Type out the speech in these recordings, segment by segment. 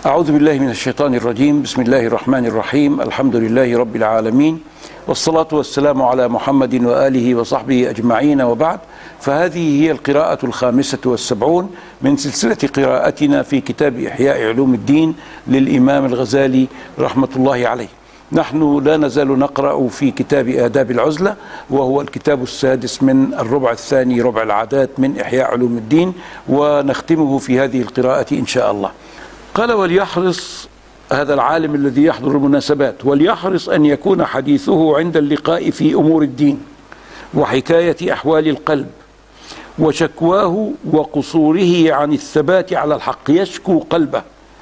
أعوذ بالله من الشيطان الرجيم بسم الله الرحمن الرحيم الحمد لله رب العالمين والصلاة والسلام على محمد وآله وصحبه أجمعين وبعد فهذه هي القراءة الخامسة والسبعون من سلسلة قراءتنا في كتاب إحياء علوم الدين للإمام الغزالي رحمة الله عليه نحن لا نزال نقرأ في كتاب آداب العزلة وهو الكتاب السادس من الربع الثاني ربع العادات من إحياء علوم الدين ونختمه في هذه القراءة إن شاء الله قال وليحرص هذا العالم الذي يحضر المناسبات وليحرص أن يكون حديثه عند اللقاء في أمور الدين وحكاية أحوال القلب وشكواه وقصوره عن الثبات على الحق يشكو قلبه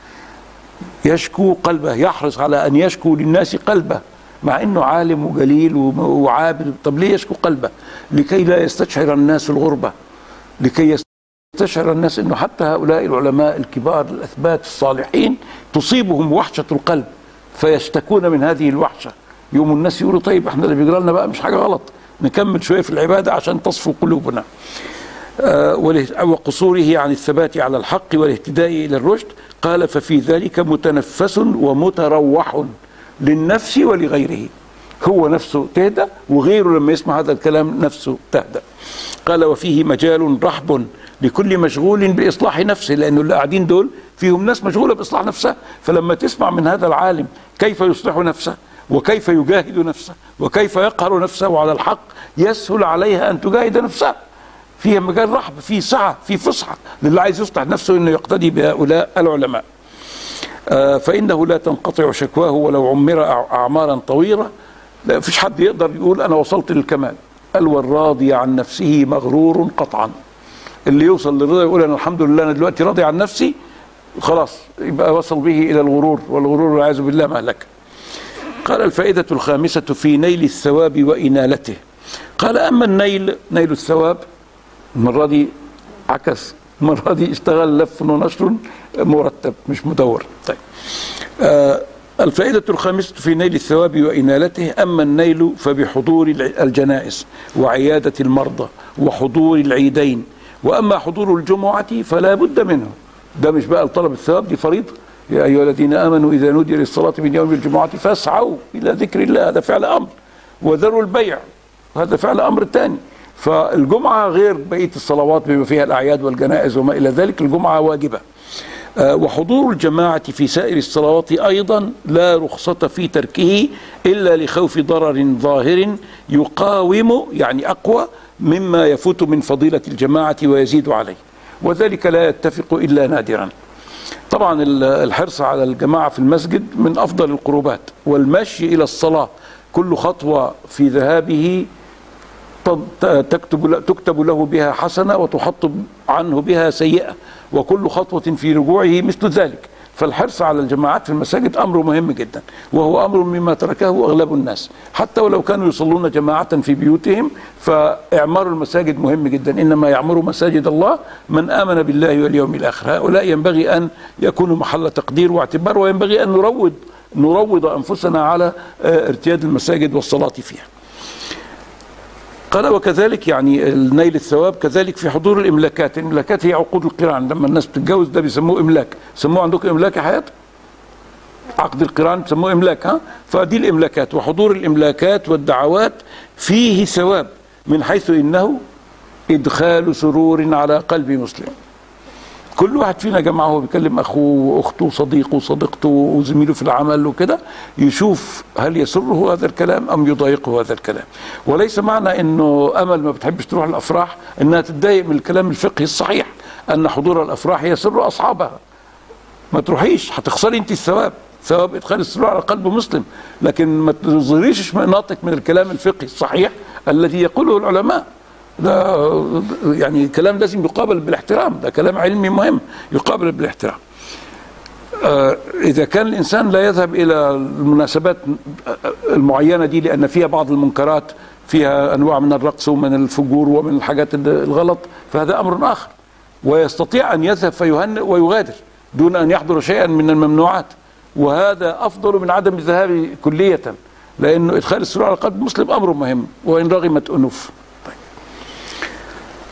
يشكو قلبه يحرص على أن يشكو للناس قلبه مع أنه عالم وجليل وعابد طب ليه يشكو قلبه لكي لا يستشعر الناس الغربة لكي يستشعر الناس أنه حتى هؤلاء العلماء الكبار الأثبات الصالحين تصيبهم وحشة القلب فيشتكون من هذه الوحشة يوم الناس يقولوا طيب احنا اللي بيجرى لنا بقى مش حاجة غلط نكمل شوية في العبادة عشان تصفو قلوبنا آه وقصوره عن الثبات على الحق والاهتداء إلى الرشد قال ففي ذلك متنفس ومتروح للنفس ولغيره هو نفسه تهدى وغيره لما يسمع هذا الكلام نفسه تهدى قال وفيه مجال رحب لكل مشغول بإصلاح نفسه لأنه اللي قاعدين دول فيهم ناس مشغولة بإصلاح نفسها فلما تسمع من هذا العالم كيف يصلح نفسه وكيف يجاهد نفسه وكيف يقهر نفسه على الحق يسهل عليها أن تجاهد نفسها فيها مجال رحب في سعة في فسحة للي عايز يصلح نفسه انه يقتدي بهؤلاء العلماء آه فإنه لا تنقطع شكواه ولو عمر أعمارا طويلة لا فيش حد يقدر يقول أنا وصلت للكمال قال والراضي عن نفسه مغرور قطعا اللي يوصل للرضا يقول أنا الحمد لله أنا دلوقتي راضي عن نفسي خلاص يبقى وصل به إلى الغرور والغرور والعياذ بالله مهلكة قال الفائدة الخامسة في نيل الثواب وإنالته قال أما النيل نيل الثواب المرة دي عكس المرة دي اشتغل لف ونشر مرتب مش مدور طيب آه الفائدة الخامسة في نيل الثواب وإنالته أما النيل فبحضور الجنائز وعيادة المرضى وحضور العيدين وأما حضور الجمعة فلا بد منه ده مش بقى طلب الثواب دي فريضة يا أيها الذين آمنوا إذا نودي للصلاة من يوم الجمعة فاسعوا إلى ذكر الله هذا فعل أمر وذروا البيع هذا فعل أمر ثاني فالجمعة غير بقية الصلوات بما فيها الأعياد والجنائز وما إلى ذلك الجمعة واجبة أه وحضور الجماعة في سائر الصلوات أيضا لا رخصة في تركه إلا لخوف ضرر ظاهر يقاوم يعني أقوى مما يفوت من فضيلة الجماعة ويزيد عليه وذلك لا يتفق إلا نادرا طبعا الحرص على الجماعة في المسجد من أفضل القربات والمشي إلى الصلاة كل خطوة في ذهابه تكتب تكتب له بها حسنه وتحط عنه بها سيئه وكل خطوه في رجوعه مثل ذلك فالحرص على الجماعات في المساجد امر مهم جدا وهو امر مما تركه اغلب الناس حتى ولو كانوا يصلون جماعه في بيوتهم فاعمار المساجد مهم جدا انما يعمر مساجد الله من امن بالله واليوم الاخر هؤلاء ينبغي ان يكونوا محل تقدير واعتبار وينبغي ان نروض نروض انفسنا على ارتياد المساجد والصلاه فيها قال وكذلك يعني نيل الثواب كذلك في حضور الاملاكات الاملاكات هي عقود القران لما الناس بتتجوز ده بيسموه املاك سموه عندكم املاك يا حياه عقد القران بيسموه املاك ها فدي الاملاكات وحضور الاملاكات والدعوات فيه ثواب من حيث انه ادخال سرور على قلب مسلم كل واحد فينا يا جماعه هو بيكلم اخوه واخته وصديقه وصديقته وزميله في العمل وكده يشوف هل يسره هذا الكلام ام يضايقه هذا الكلام وليس معنى انه امل ما بتحبش تروح الافراح انها تتضايق من الكلام الفقهي الصحيح ان حضور الافراح يسر اصحابها ما تروحيش هتخسري انت الثواب ثواب ادخال السرور على قلب مسلم لكن ما تظهريش اشمئناطك من الكلام الفقهي الصحيح الذي يقوله العلماء ده يعني كلام لازم يقابل بالاحترام ده كلام علمي مهم يقابل بالاحترام آه إذا كان الإنسان لا يذهب إلى المناسبات المعينة دي لأن فيها بعض المنكرات فيها أنواع من الرقص ومن الفجور ومن الحاجات الغلط فهذا أمر آخر ويستطيع أن يذهب فيهنئ ويغادر دون أن يحضر شيئا من الممنوعات وهذا أفضل من عدم الذهاب كلية لأنه إدخال السرور على قلب مسلم أمر مهم وإن رغمت أنوف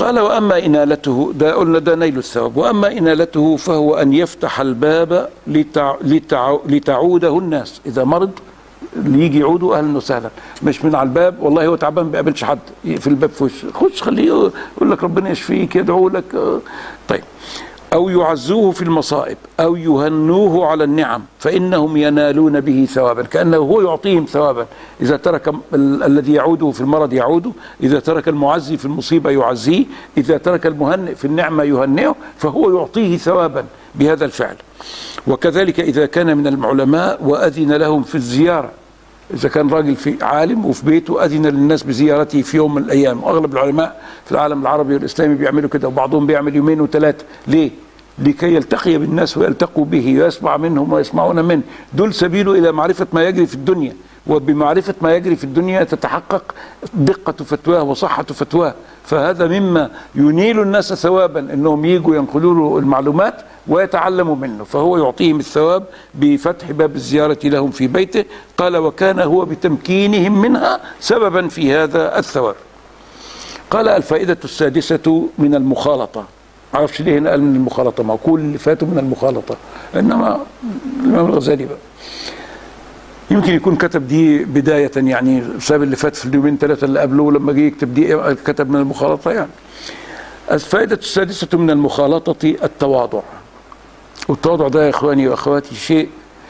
قال وأما إنالته ده قلنا ده نيل الثواب وأما إنالته فهو أن يفتح الباب لتع... لتع... لتعوده الناس إذا مرض اللي يجي يعودوا اهلا وسهلا مش من على الباب والله هو تعبان ما بيقابلش حد في الباب في وشه خش خليه يقول لك ربنا يشفيك يدعو لك طيب أو يعزوه في المصائب أو يهنوه على النعم فإنهم ينالون به ثوابا كأنه هو يعطيهم ثوابا إذا ترك ال الذي يعوده في المرض يعوده إذا ترك المعزي في المصيبة يعزيه إذا ترك المهنئ في النعمة يهنئه فهو يعطيه ثوابا بهذا الفعل وكذلك إذا كان من العلماء وأذن لهم في الزيارة إذا كان راجل في عالم وفي بيته أذن للناس بزيارته في يوم من الأيام وأغلب العلماء في العالم العربي والإسلامي بيعملوا كده وبعضهم بيعمل يومين وثلاثة ليه؟ لكي يلتقي بالناس ويلتقوا به ويسمع منهم ويسمعون منه دول سبيله إلى معرفة ما يجري في الدنيا وبمعرفة ما يجري في الدنيا تتحقق دقة فتواه وصحة فتواه فهذا مما ينيل الناس ثوابا انهم يجوا ينقلوا له المعلومات ويتعلموا منه فهو يعطيهم الثواب بفتح باب الزيارة لهم في بيته قال وكان هو بتمكينهم منها سببا في هذا الثواب قال الفائدة السادسة من المخالطة معرفش ليه هنا قال من المخالطة ما كل اللي فاتوا من المخالطة إنما الإمام الغزالي بقى يمكن يكون كتب دي بداية يعني بسبب اللي فات في اليومين ثلاثة اللي قبله لما جه يكتب دي كتب من المخالطة يعني الفائدة السادسة من المخالطة التواضع والتواضع ده يا إخواني وأخواتي شيء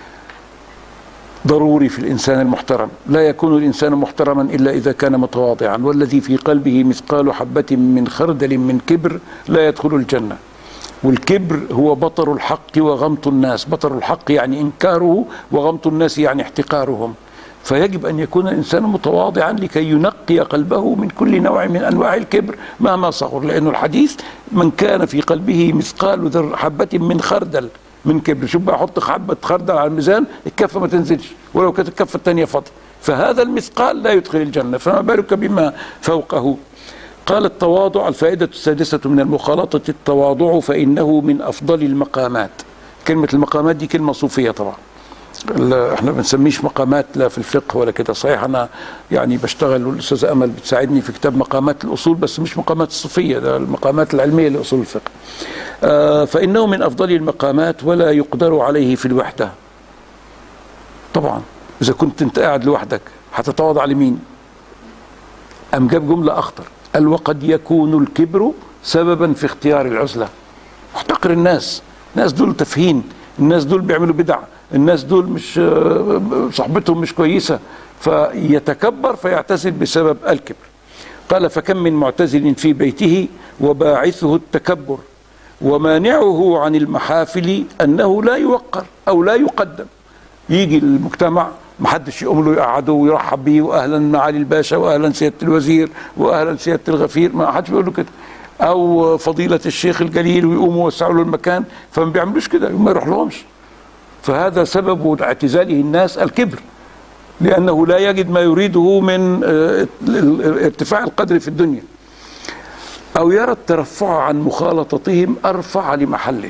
ضروري في الإنسان المحترم لا يكون الإنسان محترما إلا إذا كان متواضعا والذي في قلبه مثقال حبة من خردل من كبر لا يدخل الجنة والكبر هو بطر الحق وغمط الناس بطر الحق يعني إنكاره وغمط الناس يعني احتقارهم فيجب أن يكون الإنسان متواضعا لكي ينقي قلبه من كل نوع من أنواع الكبر مهما صغر لأن الحديث من كان في قلبه مثقال ذر حبة من خردل من كبر شوف بقى احط حبه خردل على الميزان الكفه ما تنزلش ولو كانت الكفه الثانيه فاضيه فهذا المثقال لا يدخل الجنه فما بالك بما فوقه قال التواضع الفائدة السادسة من المخالطة التواضع فإنه من أفضل المقامات كلمة المقامات دي كلمة صوفية طبعا احنا ما بنسميش مقامات لا في الفقه ولا كده صحيح انا يعني بشتغل والاستاذه امل بتساعدني في كتاب مقامات الاصول بس مش مقامات الصوفيه ده المقامات العلميه لاصول الفقه آه فانه من افضل المقامات ولا يقدر عليه في الوحده طبعا اذا كنت انت قاعد لوحدك هتتواضع لمين ام جاب جمله اخطر قال وقد يكون الكبر سببا في اختيار العزله احتقر الناس الناس دول تافهين الناس دول بيعملوا بدع الناس دول مش صحبتهم مش كويسة فيتكبر فيعتزل بسبب الكبر قال فكم من معتزل في بيته وباعثه التكبر ومانعه عن المحافل أنه لا يوقر أو لا يقدم يجي المجتمع ما حدش يقوم له يقعده ويرحب بيه واهلا معالي الباشا واهلا سياده الوزير واهلا سياده الغفير ما حدش بيقول له كده او فضيله الشيخ الجليل ويقوموا يوسعوا له المكان فما بيعملوش كده ما يروح لهمش فهذا سبب اعتزاله الناس الكبر لأنه لا يجد ما يريده من ارتفاع القدر في الدنيا أو يرى الترفع عن مخالطتهم أرفع لمحله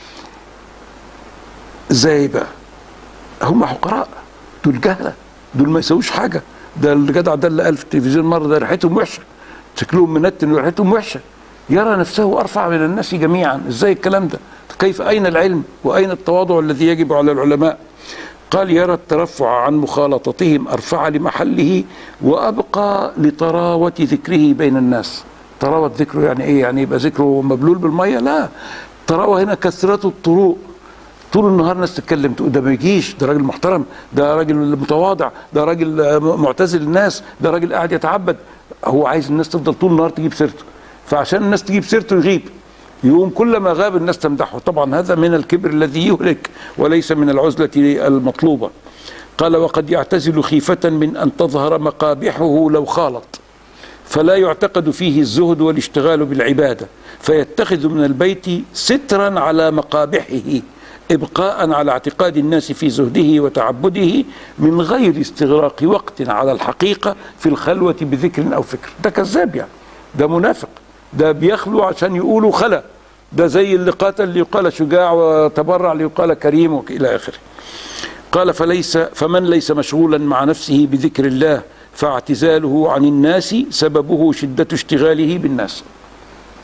ازاي بقى هم حقراء دول جهلة دول ما يسووش حاجة ده الجدع ده اللي قال في التلفزيون مرة ده ريحتهم وحشة شكلهم منتن وريحتهم وحشة يرى نفسه أرفع من الناس جميعا ازاي الكلام ده كيف أين العلم وأين التواضع الذي يجب على العلماء قال يرى الترفع عن مخالطتهم أرفع لمحله وأبقى لطراوة ذكره بين الناس طراوة ذكره يعني إيه يعني يبقى ذكره مبلول بالمية لا طراوة هنا كثرة الطروق طول النهار ناس تتكلم تقول ده ما يجيش ده راجل محترم ده راجل متواضع ده راجل معتزل الناس ده راجل قاعد يتعبد هو عايز الناس تفضل طول النهار تجيب سيرته فعشان الناس تجيب سيرته يغيب يقوم كلما غاب الناس تمدحه طبعا هذا من الكبر الذي يهلك وليس من العزلة المطلوبة قال وقد يعتزل خيفة من أن تظهر مقابحه لو خالط فلا يعتقد فيه الزهد والاشتغال بالعبادة فيتخذ من البيت سترا على مقابحه إبقاء على اعتقاد الناس في زهده وتعبده من غير استغراق وقت على الحقيقة في الخلوة بذكر أو فكر ده كذاب يعني ده منافق ده بيخلو عشان يقولوا خلا ده زي اللي قاتل ليقال شجاع وتبرع ليقال كريم إلى آخره قال فليس فمن ليس مشغولا مع نفسه بذكر الله فاعتزاله عن الناس سببه شدة اشتغاله بالناس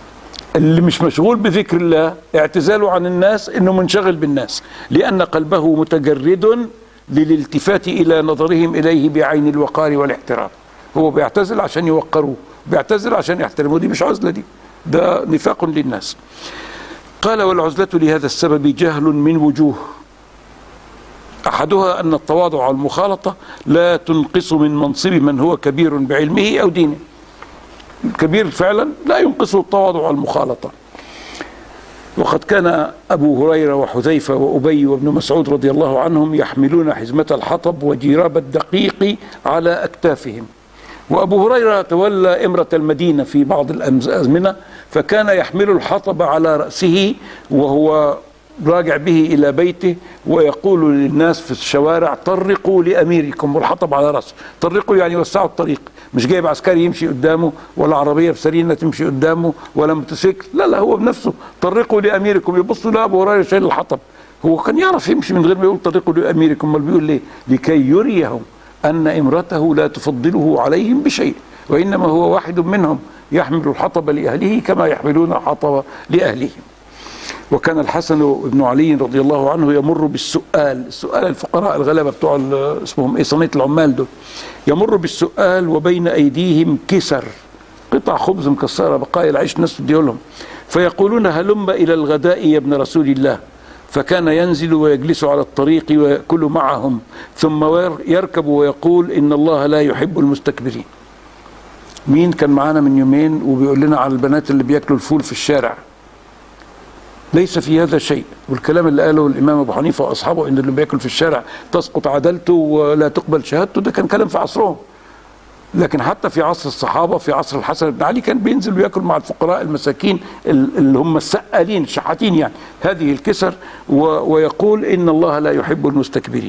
اللي مش مشغول بذكر الله اعتزاله عن الناس انه منشغل بالناس لان قلبه متجرد للالتفات الى نظرهم اليه بعين الوقار والاحترام هو بيعتزل عشان يوقروه بيعتزل عشان يحترموه دي مش عزله دي ده نفاق للناس قال والعزله لهذا السبب جهل من وجوه احدها ان التواضع والمخالطه لا تنقص من منصب من هو كبير بعلمه او دينه كبير فعلا لا ينقصه التواضع والمخالطه وقد كان أبو هريرة وحذيفة وأبي وابن مسعود رضي الله عنهم يحملون حزمة الحطب وجيراب الدقيق على أكتافهم وأبو هريرة تولى إمرة المدينة في بعض الأزمنة فكان يحمل الحطب على رأسه وهو راجع به إلى بيته ويقول للناس في الشوارع طرقوا لأميركم والحطب على رأسه طرقوا يعني وسعوا الطريق مش جايب عسكري يمشي قدامه ولا عربية بسرينة تمشي قدامه ولا موتوسيكل لا لا هو بنفسه طرقوا لأميركم يبصوا لا أبو هريرة شايل الحطب هو كان يعرف يمشي من غير ما يقول طرقوا لأميركم امال بيقول ليه لكي يريهم أن إمرته لا تفضله عليهم بشيء وإنما هو واحد منهم يحمل الحطب لأهله كما يحملون الحطب لأهلهم وكان الحسن بن علي رضي الله عنه يمر بالسؤال السؤال الفقراء الغلبة بتوع اسمهم ايه صينية العمال دول يمر بالسؤال وبين أيديهم كسر قطع خبز مكسرة بقايا العيش الناس تديهم فيقولون هلم إلى الغداء يا ابن رسول الله فكان ينزل ويجلس على الطريق ويأكل معهم ثم يركب ويقول إن الله لا يحب المستكبرين مين كان معانا من يومين وبيقول لنا على البنات اللي بياكلوا الفول في الشارع ليس في هذا شيء والكلام اللي قاله الامام ابو حنيفه واصحابه ان اللي بياكل في الشارع تسقط عدالته ولا تقبل شهادته ده كان كلام في عصرهم لكن حتى في عصر الصحابه في عصر الحسن بن علي كان بينزل وياكل مع الفقراء المساكين اللي هم السقالين الشحاتين يعني هذه الكسر ويقول ان الله لا يحب المستكبرين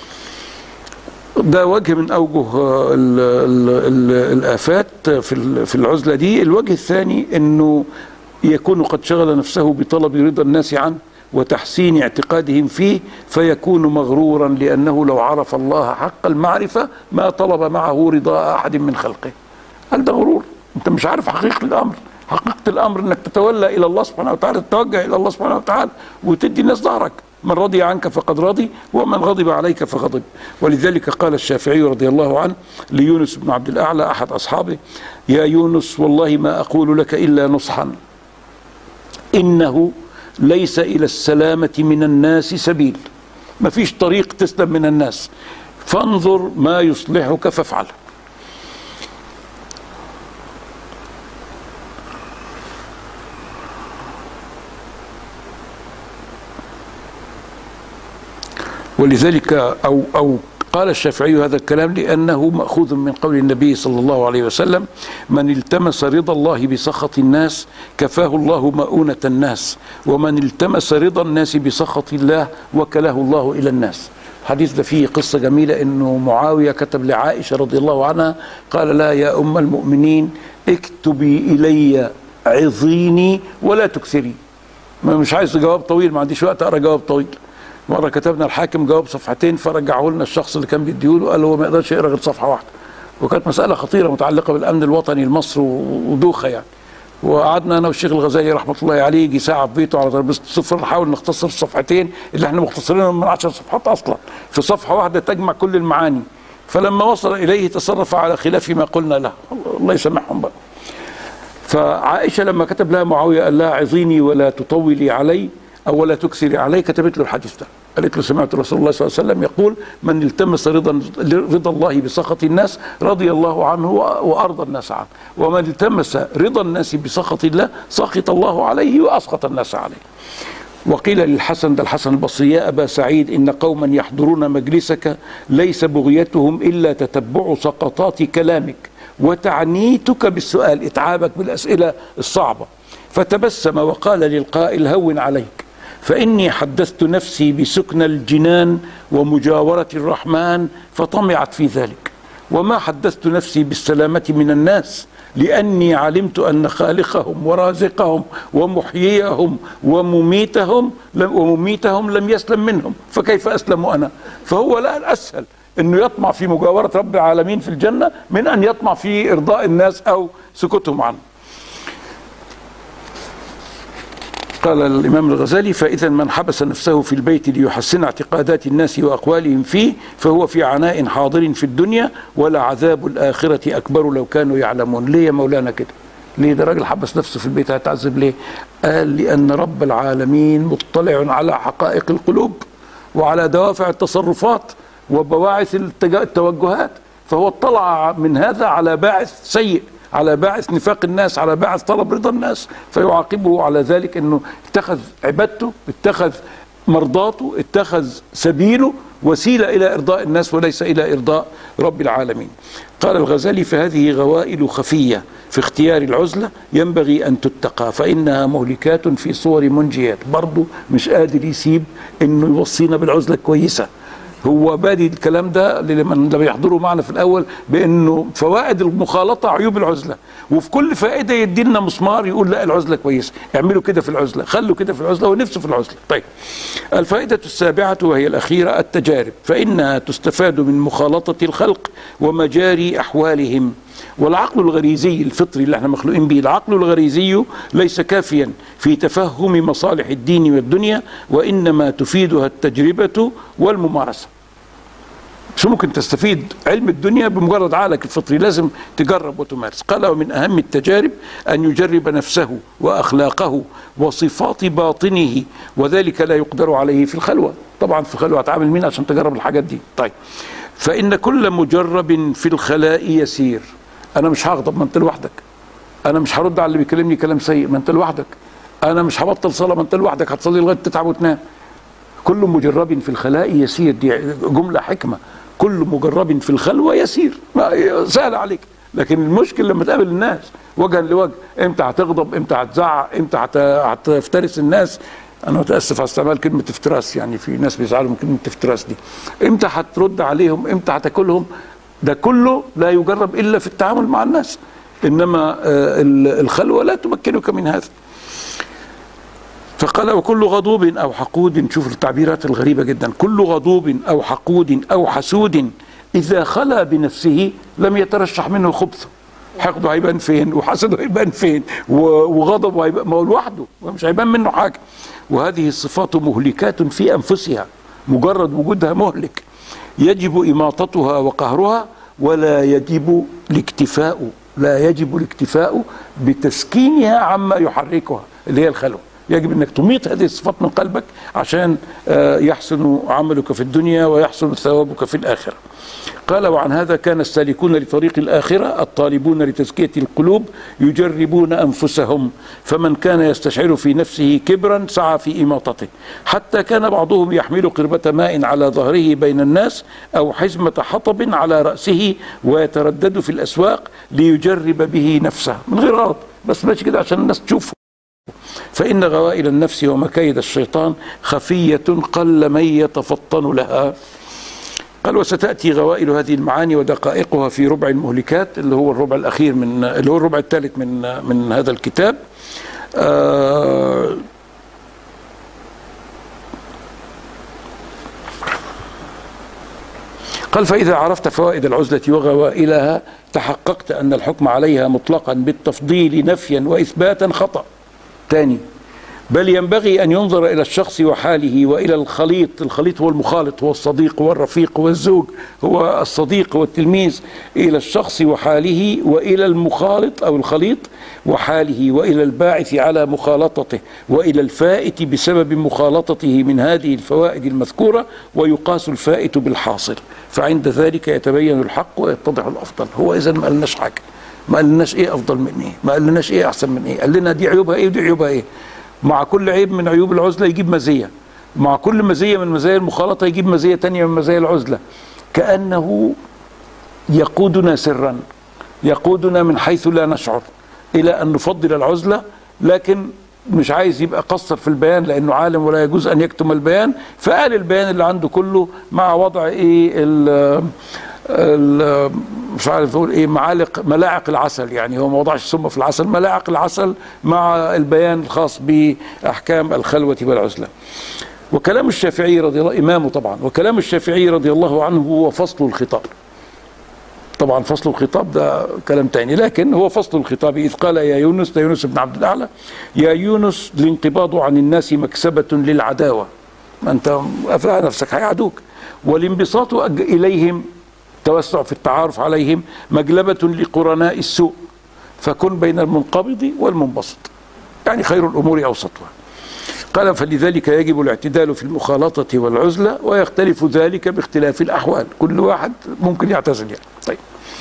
ده وجه من اوجه ال ال ال الافات في في العزله دي الوجه الثاني انه يكون قد شغل نفسه بطلب رضا الناس عنه وتحسين اعتقادهم فيه فيكون مغرورا لانه لو عرف الله حق المعرفه ما طلب معه رضا احد من خلقه هل ده غرور انت مش عارف حقيقه الامر حقيقه الامر انك تتولى الى الله سبحانه وتعالى تتوجه الى الله سبحانه وتعالى وتدي الناس ظهرك من رضي عنك فقد رضي ومن غضب عليك فغضب ولذلك قال الشافعي رضي الله عنه ليونس بن عبد الاعلى احد اصحابه يا يونس والله ما اقول لك الا نصحا انه ليس الى السلامه من الناس سبيل ما فيش طريق تسلم من الناس فانظر ما يصلحك فافعل ولذلك او او قال الشافعي هذا الكلام لأنه مأخوذ من قول النبي صلى الله عليه وسلم من التمس رضا الله بسخط الناس كفاه الله مؤونة الناس ومن التمس رضا الناس بسخط الله وكله الله إلى الناس الحديث ده فيه قصة جميلة انه معاوية كتب لعائشة رضي الله عنها قال لا يا ام المؤمنين اكتبي الي عظيني ولا تكثري مش عايز جواب طويل ما عنديش وقت اقرا جواب طويل مره كتبنا الحاكم جواب صفحتين فرجعه لنا الشخص اللي كان بيديهوله قال هو ما يقدرش يقرا غير صفحه واحده وكانت مساله خطيره متعلقه بالامن الوطني لمصر ودوخه يعني وقعدنا انا والشيخ الغزالي رحمه الله عليه يجي ساعه في بيته على ترابيزه السفره نحاول نختصر الصفحتين اللي احنا مختصرينهم من 10 صفحات اصلا في صفحه واحده تجمع كل المعاني فلما وصل اليه تصرف على خلاف ما قلنا له الله يسامحهم بقى فعائشه لما كتب لها معاويه قال لها عظيني ولا تطولي علي او ولا تكسري علي كتبت له الحديث ده قالت له سمعت رسول الله صلى الله عليه وسلم يقول من التمس رضا رضا الله بسخط الناس رضي الله عنه وارضى الناس عنه ومن التمس رضا الناس بسخط الله سخط الله عليه واسخط الناس عليه وقيل للحسن ده الحسن البصري يا ابا سعيد ان قوما يحضرون مجلسك ليس بغيتهم الا تتبع سقطات كلامك وتعنيتك بالسؤال اتعابك بالاسئله الصعبه فتبسم وقال للقائل هون عليك فإني حدثت نفسي بسكن الجنان ومجاورة الرحمن فطمعت في ذلك وما حدثت نفسي بالسلامة من الناس لأني علمت أن خالقهم ورازقهم ومحييهم ومميتهم لم ومميتهم لم يسلم منهم فكيف أسلم أنا فهو الآن أسهل أنه يطمع في مجاورة رب العالمين في الجنة من أن يطمع في إرضاء الناس أو سكوتهم عنه قال الإمام الغزالي فإذا من حبس نفسه في البيت ليحسن اعتقادات الناس وأقوالهم فيه فهو في عناء حاضر في الدنيا ولا عذاب الآخرة أكبر لو كانوا يعلمون ليه يا مولانا كده ليه ده راجل حبس نفسه في البيت هيتعذب ليه قال لأن رب العالمين مطلع على حقائق القلوب وعلى دوافع التصرفات وبواعث التوجهات فهو اطلع من هذا على باعث سيء على باعث نفاق الناس على باعث طلب رضا الناس فيعاقبه على ذلك انه اتخذ عبادته اتخذ مرضاته اتخذ سبيله وسيله الى ارضاء الناس وليس الى ارضاء رب العالمين. قال الغزالي فهذه غوائل خفيه في اختيار العزله ينبغي ان تتقى فانها مهلكات في صور منجيات، برضه مش قادر يسيب انه يوصينا بالعزله كويسه. هو بادي الكلام ده لمن لم يحضروا معنا في الاول بانه فوائد المخالطه عيوب العزله وفي كل فائده يدي لنا مسمار يقول لا العزله كويسه اعملوا كده في العزله خلوا كده في العزله ونفسه في العزله طيب الفائده السابعه وهي الاخيره التجارب فانها تستفاد من مخالطه الخلق ومجاري احوالهم والعقل الغريزي الفطري اللي احنا مخلوقين به العقل الغريزي ليس كافيا في تفهم مصالح الدين والدنيا وانما تفيدها التجربه والممارسه مش ممكن تستفيد علم الدنيا بمجرد عقلك الفطري لازم تجرب وتمارس قال ومن أهم التجارب أن يجرب نفسه وأخلاقه وصفات باطنه وذلك لا يقدر عليه في الخلوة طبعا في الخلوة هتعامل مين عشان تجرب الحاجات دي طيب فإن كل مجرب في الخلاء يسير أنا مش هغضب ما أنت لوحدك أنا مش هرد على اللي بيكلمني كلام سيء ما أنت لوحدك أنا مش هبطل صلاة ما أنت لوحدك هتصلي لغاية تتعب وتنام كل مجرب في الخلاء يسير دي جملة حكمة كل مجرب في الخلوة يسير سهل عليك لكن المشكل لما تقابل الناس وجها لوجه امتى هتغضب امتى هتزعق امتى هتفترس الناس انا متاسف على استعمال كلمه افتراس يعني في ناس بيزعلوا من كلمه افتراس دي امتى هترد عليهم امتى هتاكلهم ده كله لا يجرب الا في التعامل مع الناس انما الخلوه لا تمكنك من هذا فقال وكل غضوب او حقود شوف التعبيرات الغريبه جدا كل غضوب او حقود او حسود اذا خلا بنفسه لم يترشح منه خبثه حقده هيبان فين وحسده هيبان فين وغضبه هيبان ما هو لوحده مش هيبان منه حاجه وهذه الصفات مهلكات في انفسها مجرد وجودها مهلك يجب اماطتها وقهرها ولا يجب الاكتفاء لا يجب الاكتفاء بتسكينها عما يحركها اللي هي الخلوه يجب انك تميط هذه الصفات من قلبك عشان يحسن عملك في الدنيا ويحسن ثوابك في الاخره. قال وعن هذا كان السالكون لطريق الاخره الطالبون لتزكيه القلوب يجربون انفسهم فمن كان يستشعر في نفسه كبرا سعى في اماطته حتى كان بعضهم يحمل قربة ماء على ظهره بين الناس او حزمة حطب على راسه ويتردد في الاسواق ليجرب به نفسه من غير غرض بس ماشي كده عشان الناس تشوفه فإن غوائل النفس ومكايد الشيطان خفية قل من يتفطن لها قال وستأتي غوائل هذه المعاني ودقائقها في ربع المهلكات اللي هو الربع الأخير من اللي هو الربع الثالث من من هذا الكتاب آه قال فإذا عرفت فوائد العزلة وغوائلها تحققت أن الحكم عليها مطلقا بالتفضيل نفيا وإثباتا خطأ ثاني بل ينبغي أن ينظر إلى الشخص وحاله وإلى الخليط الخليط هو المخالط هو الصديق هو الرفيق هو الزوج هو الصديق والتلميذ إلى الشخص وحاله وإلى المخالط أو الخليط وحاله وإلى الباعث على مخالطته وإلى الفائت بسبب مخالطته من هذه الفوائد المذكورة ويقاس الفائت بالحاصل فعند ذلك يتبين الحق ويتضح الأفضل هو إذا ما قالناش حاجة ما قالناش ايه افضل من ايه ما قالناش ايه احسن من ايه قال لنا دي عيوبها ايه ودي عيوبها ايه مع كل عيب من عيوب العزله يجيب مزيه مع كل مزيه من مزايا المخالطه يجيب مزيه تانية من مزايا العزله كانه يقودنا سرا يقودنا من حيث لا نشعر الى ان نفضل العزله لكن مش عايز يبقى قصر في البيان لانه عالم ولا يجوز ان يكتم البيان فقال البيان اللي عنده كله مع وضع ايه مش عارف اقول ايه معالق ملاعق العسل يعني هو ما وضعش سم في العسل ملاعق العسل مع البيان الخاص باحكام الخلوه والعزله وكلام الشافعي رضي الله امامه طبعا وكلام الشافعي رضي الله عنه هو فصل الخطاب طبعا فصل الخطاب ده كلام تاني لكن هو فصل الخطاب إذ قال يا يونس ده يونس بن عبد الأعلى يا يونس الانقباض عن الناس مكسبة للعداوة ما أنت قافلها نفسك هيعدوك والانبساط إليهم توسع في التعارف عليهم مجلبة لقرناء السوء فكن بين المنقبض والمنبسط يعني خير الأمور أوسطها قال فلذلك يجب الاعتدال في المخالطة والعزلة ويختلف ذلك باختلاف الأحوال كل واحد ممكن يعتزل يعني طيب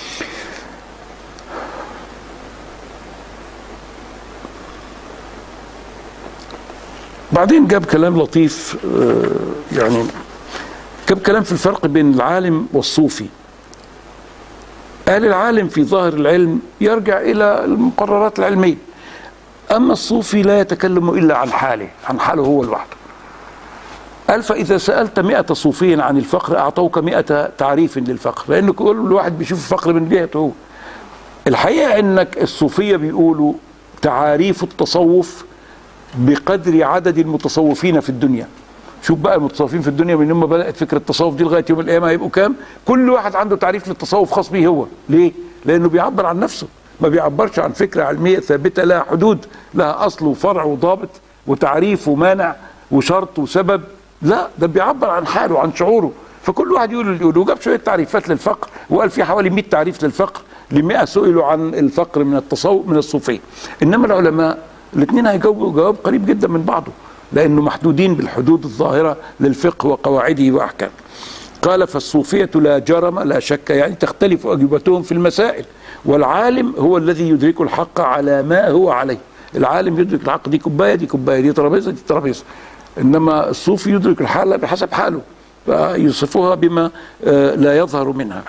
بعدين جاب كلام لطيف آه، يعني جاب كلام في الفرق بين العالم والصوفي قال العالم في ظاهر العلم يرجع إلى المقررات العلمية أما الصوفي لا يتكلم إلا عن حاله عن حاله هو لوحده قال فإذا سألت مئة صوفي عن الفقر أعطوك مئة تعريف للفقر لأن كل واحد بيشوف الفقر من جهته هو الحقيقة أنك الصوفية بيقولوا تعاريف التصوف بقدر عدد المتصوفين في الدنيا شوف بقى المتصوفين في الدنيا من يوم ما بدات فكره التصوف دي لغايه يوم القيامه هيبقوا كام؟ كل واحد عنده تعريف للتصوف خاص به هو، ليه؟ لانه بيعبر عن نفسه، ما بيعبرش عن فكره علميه ثابته لها حدود، لها اصل وفرع وضابط وتعريف ومانع وشرط وسبب، لا ده بيعبر عن حاله عن شعوره، فكل واحد يقول اللي يقوله وجاب شويه تعريفات للفقر وقال في حوالي 100 تعريف للفقر ل 100 سئلوا عن الفقر من التصوف من الصوفيه، انما العلماء الاثنين هيجاوبوا جواب قريب جدا من بعضه. لأنه محدودين بالحدود الظاهرة للفقه وقواعده وأحكامه قال فالصوفية لا جرم لا شك يعني تختلف أجوبتهم في المسائل والعالم هو الذي يدرك الحق على ما هو عليه العالم يدرك الحق دي كوباية دي كوباية دي ترابيزة دي ترابيزة إنما الصوفي يدرك الحالة بحسب حاله فيصفها بما آه، لا يظهر منها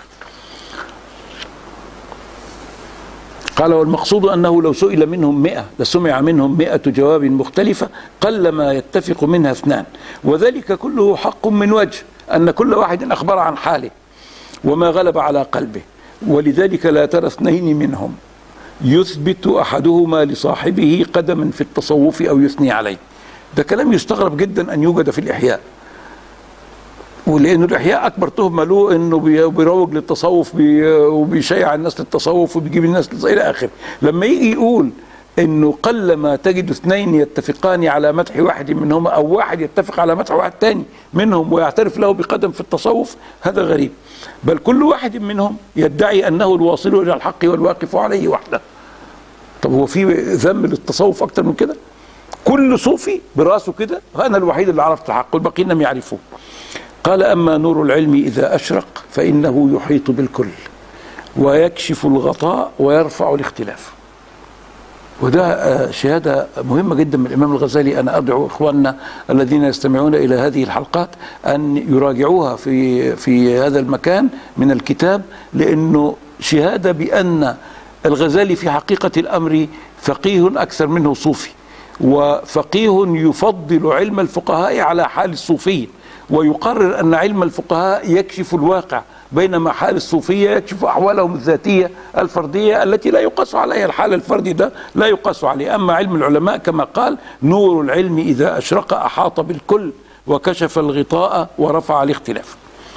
قال والمقصود أنه لو سئل منهم مئة لسمع منهم مئة جواب مختلفة قل ما يتفق منها اثنان وذلك كله حق من وجه أن كل واحد أخبر عن حاله وما غلب على قلبه ولذلك لا ترى اثنين منهم يثبت أحدهما لصاحبه قدما في التصوف أو يثني عليه ده كلام يستغرب جدا أن يوجد في الإحياء ولانه الاحياء اكبر تهمه له انه بيروج للتصوف وبيشيع الناس للتصوف وبيجيب الناس الى اخره لما يجي يقول انه قل ما تجد اثنين يتفقان على مدح واحد منهما او واحد يتفق على مدح واحد ثاني منهم ويعترف له بقدم في التصوف هذا غريب بل كل واحد منهم يدعي انه الواصل الى الحق والواقف عليه وحده طب هو في ذم للتصوف اكتر من كده كل صوفي براسه كده انا الوحيد اللي عرفت الحق والباقيين لم يعرفوه قال أما نور العلم إذا أشرق فإنه يحيط بالكل ويكشف الغطاء ويرفع الاختلاف وده آه، شهادة مهمة جدا من الإمام الغزالي أنا أدعو إخواننا الذين يستمعون إلى هذه الحلقات أن يراجعوها في في هذا المكان من الكتاب لأنه شهادة بأن الغزالي في حقيقة الأمر فقيه أكثر منه صوفي وفقيه يفضل علم الفقهاء على حال الصوفيين ويقرر أن علم الفقهاء يكشف الواقع بينما حال الصوفية يكشف أحوالهم الذاتية الفردية التي لا يقاس عليها الحال الفردي ده لا يقاس عليه أما علم العلماء كما قال نور العلم إذا أشرق أحاط بالكل وكشف الغطاء ورفع الاختلاف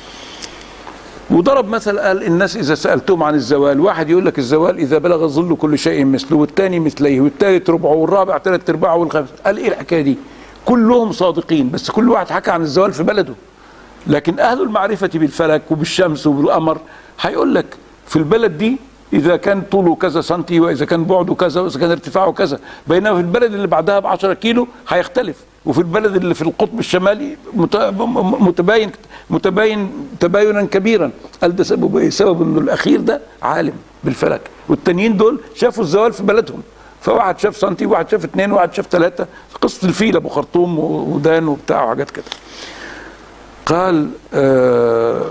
وضرب مثل قال الناس إذا سألتهم عن الزوال واحد يقول لك الزوال إذا بلغ ظل كل شيء مثله والثاني مثليه والثالث ربعه والرابع ثلاث أرباعه والخامس قال إيه الحكاية دي كلهم صادقين بس كل واحد حكى عن الزوال في بلده لكن أهل المعرفة بالفلك وبالشمس وبالقمر هيقول لك في البلد دي إذا كان طوله كذا سنتي وإذا كان بعده كذا وإذا كان ارتفاعه كذا بينما في البلد اللي بعدها ب 10 كيلو هيختلف وفي البلد اللي في القطب الشمالي متباين متباين تباينا كبيرا قال ده سبب ايه؟ سبب انه الاخير ده عالم بالفلك والتانيين دول شافوا الزوال في بلدهم فواحد شاف سنتي وواحد شاف اثنين وواحد شاف ثلاثة قصة الفيل أبو خرطوم ودان وبتاع وحاجات كده قال آه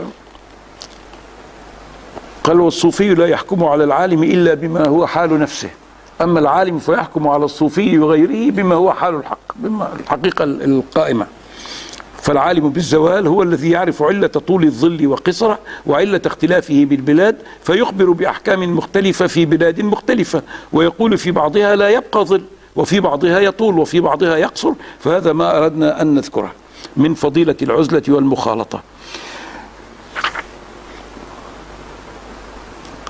قال والصوفي لا يحكم على العالم إلا بما هو حال نفسه أما العالم فيحكم على الصوفي وغيره بما هو حال الحق بما الحقيقة القائمة فالعالم بالزوال هو الذي يعرف علة طول الظل وقصره وعلة اختلافه بالبلاد فيخبر بأحكام مختلفة في بلاد مختلفة ويقول في بعضها لا يبقى ظل وفي بعضها يطول وفي بعضها يقصر فهذا ما أردنا أن نذكره من فضيلة العزلة والمخالطة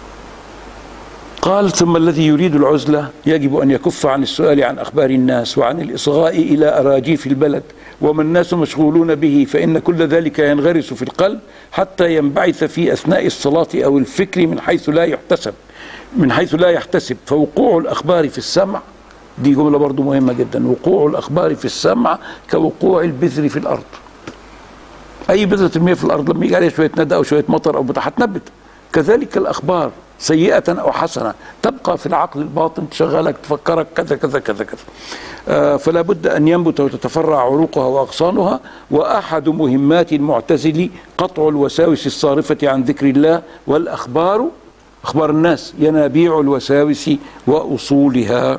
قال ثم الذي يريد العزلة يجب أن يكف عن السؤال عن أخبار الناس وعن الإصغاء إلى أراجيف البلد وما الناس مشغولون به فإن كل ذلك ينغرس في القلب حتى ينبعث في أثناء الصلاة أو الفكر من حيث لا يحتسب من حيث لا يحتسب فوقوع الأخبار في السمع دي جملة برضو مهمة جدا وقوع الأخبار في السمع كوقوع البذر في الأرض أي بذرة ترميها في الأرض لما يجي عليها شوية ندى أو شوية مطر أو بتاع هتنبت كذلك الأخبار سيئة أو حسنة تبقى في العقل الباطن تشغلك تفكرك كذا كذا كذا كذا آه فلا بد أن ينبت وتتفرع عروقها وأغصانها وأحد مهمات المعتزل قطع الوساوس الصارفة عن ذكر الله والأخبار أخبار الناس ينابيع الوساوس وأصولها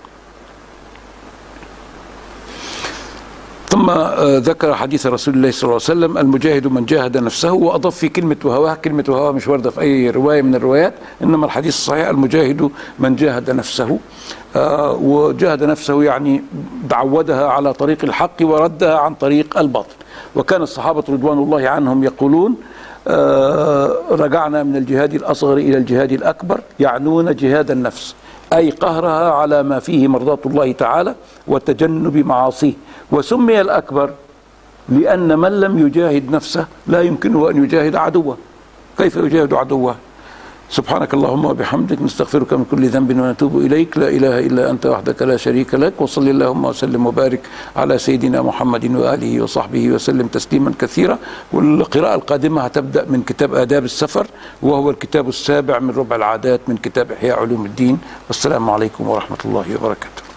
ثم ذكر حديث رسول الله صلى الله عليه وسلم المجاهد من جاهد نفسه واضاف في كلمه وهواه كلمه وهواه مش وارده في اي روايه من الروايات انما الحديث الصحيح المجاهد من جاهد نفسه آه وجاهد نفسه يعني عودها على طريق الحق وردها عن طريق الباطل وكان الصحابه رضوان الله عنهم يقولون آه رجعنا من الجهاد الاصغر الى الجهاد الاكبر يعنون جهاد النفس اي قهرها على ما فيه مرضاه الله تعالى وتجنب معاصيه وسمي الأكبر لأن من لم يجاهد نفسه لا يمكنه أن يجاهد عدوه كيف يجاهد عدوه سبحانك اللهم وبحمدك نستغفرك من كل ذنب ونتوب إليك لا إله إلا أنت وحدك لا شريك لك وصل اللهم وسلم وبارك على سيدنا محمد وآله وصحبه وسلم تسليما كثيرا والقراءة القادمة هتبدأ من كتاب آداب السفر وهو الكتاب السابع من ربع العادات من كتاب إحياء علوم الدين والسلام عليكم ورحمة الله وبركاته